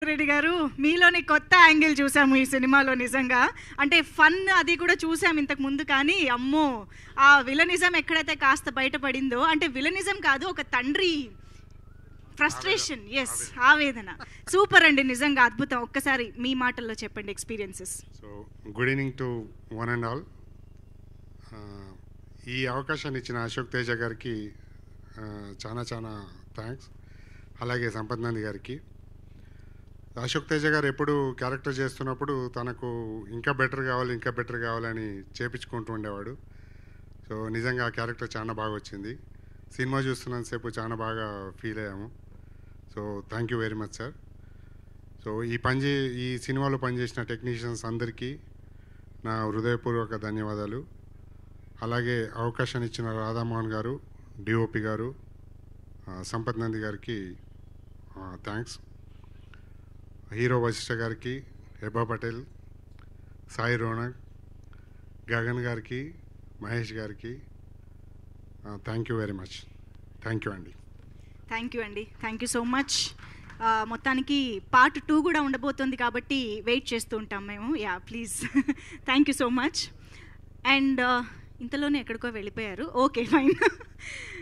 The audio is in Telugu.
రెడ్డి గారు మీలోని కొత్త యాంగిల్ చూసాము ఈ సినిమాలో నిజంగా అంటే ఫన్ అది కూడా చూసాం ఇంతకు ముందు కానీ అమ్మో ఆ విలనిజం ఎక్కడైతే కాస్త బయటపడిందో అంటే విలనిజం కాదు ఒక తండ్రి ఫ్రస్ట్రేషన్ ఎస్ ఆవేదన సూపర్ అండి నిజంగా అద్భుతం ఒక్కసారి మీ మాటల్లో చెప్పండి experiences so good evening to one and all ఈ అవకాశాన్ని ఇచ్చిన అశోక్ తేజ గారికి ఆ, చాలా చాలా థ్యాంక్స్ అలాగే సంపత్ నంది గారికి అశోక్ తేజ గారు ఎప్పుడు క్యారెక్టర్ చేస్తున్నప్పుడు తనకు ఇంకా బెటర్ కావాలి ఇంకా బెటర్ కావాలని చేపించుకుంటూ ఉండేవాడు సో నిజంగా ఆ క్యారెక్టర్ చాలా బాగా వచ్చింది సినిమా చూస్తున్నంతసేపు చాలా బాగా ఫీల్ అయ్యాము so thank you very much sir so ఈ పని చే ఈ సినిమాలో పనిచేసిన టెక్నీషియన్స్ అందరికీ నా హృదయపూర్వక ధన్యవాదాలు అలాగే అవకాశాన్ని ఇచ్చిన రాధామోహన్ గారు డిఓపి గారు ఆ, సంపత్ నంది గారికి థ్యాంక్స్ హీరో వశిష్ఠ గారికి హెబా పటేల్ సాయి రోనక్ గగన్ గారికి మహేష్ గారికి thank you very much thank you అండి థ్యాంక్ యూ అండి థ్యాంక్ యూ సో మచ్ మొత్తానికి పార్ట్ టూ కూడా ఉండబోతుంది కాబట్టి వెయిట్ చేస్తూ ఉంటాం మేము yeah please thank you so much and ఇంతలోనే ఎక్కడికో వెళ్ళిపోయారు ఓకే ఫైన్